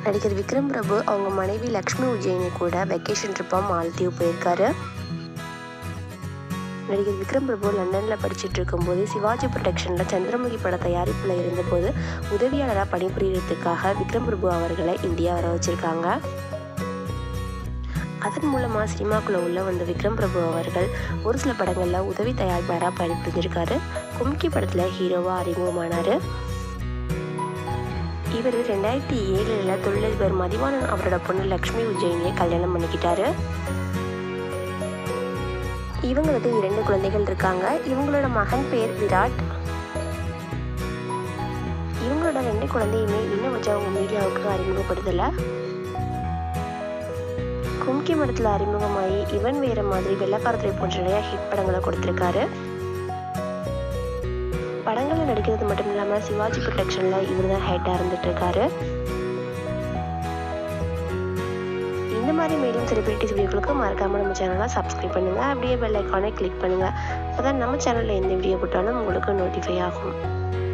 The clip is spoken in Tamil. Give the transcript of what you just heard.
நடிகர் விக்ரம் பிரபு அவங்க மனைவி லக்ஷ்மி உஜ்ஜயினி கூட வெக்கேஷன் ட்ரிப்பாக மாலத்தீவு போயிருக்காரு நடிகர் விக்ரம் பிரபு லண்டனில் படிச்சுட்டு இருக்கும்போது சிவாஜி ப்ரொடக்ஷனில் சந்திரமுகி பட தயாரிப்பில் இருந்தபோது உதவியாளராக பணிபுரியறதுக்காக விக்ரம் பிரபு அவர்களை இந்தியா வர வச்சுருக்காங்க அதன் மூலமாக சினிமாக்குள்ளே உள்ள வந்த விக்ரம் பிரபு அவர்கள் ஒரு சில படங்களில் உதவி தயாரிப்பாளராக பணிபுரிஞ்சிருக்காரு கும்கி படத்தில் ஹீரோவாக அறிமுகமானார் இவர் ரெண்டாயிரத்தி ஏழில் தொழிலதிபர் மதிவாணன் அவரோட பொண்ணு லக்ஷ்மி உஜ்ஜயினியை கல்யாணம் பண்ணிக்கிட்டாரு இவங்களுக்கு இரண்டு குழந்தைகள் இருக்காங்க இவங்களோட மகன் பேர் விராட் இவங்களோட ரெண்டு குழந்தையுமே இன்னும் வச்சு அவங்க மீடியாவுக்கு அறிமுகப்படுத்தலை கும்கி படத்தில் அறிமுகமாகி இவன் வேற மாதிரி வெள்ளக்காரத்துறை போன்ற நிறைய ஹிட் படங்களை கொடுத்துருக்காரு படங்களில் நடிக்கிறது மட்டும் இல்லாமல் சிவாஜி ப்ரொடக்ஷனில் இவர் தான் ஹெட்டாக இருந்துட்டு இருக்காரு இந்த மாதிரி மேலும் செலிபிரிட்டிஸ் வீடியோக்களுக்கு மறக்காமல் நம்ம சேனலை சப்ஸ்கிரைப் பண்ணுங்கள் அப்படியே பெல் ஐக்கானை கிளிக் பண்ணுங்கள் அப்போ தான் நம்ம சேனலில் எந்த வீடியோ போட்டாலும் உங்களுக்கு நோட்டிஃபை ஆகும்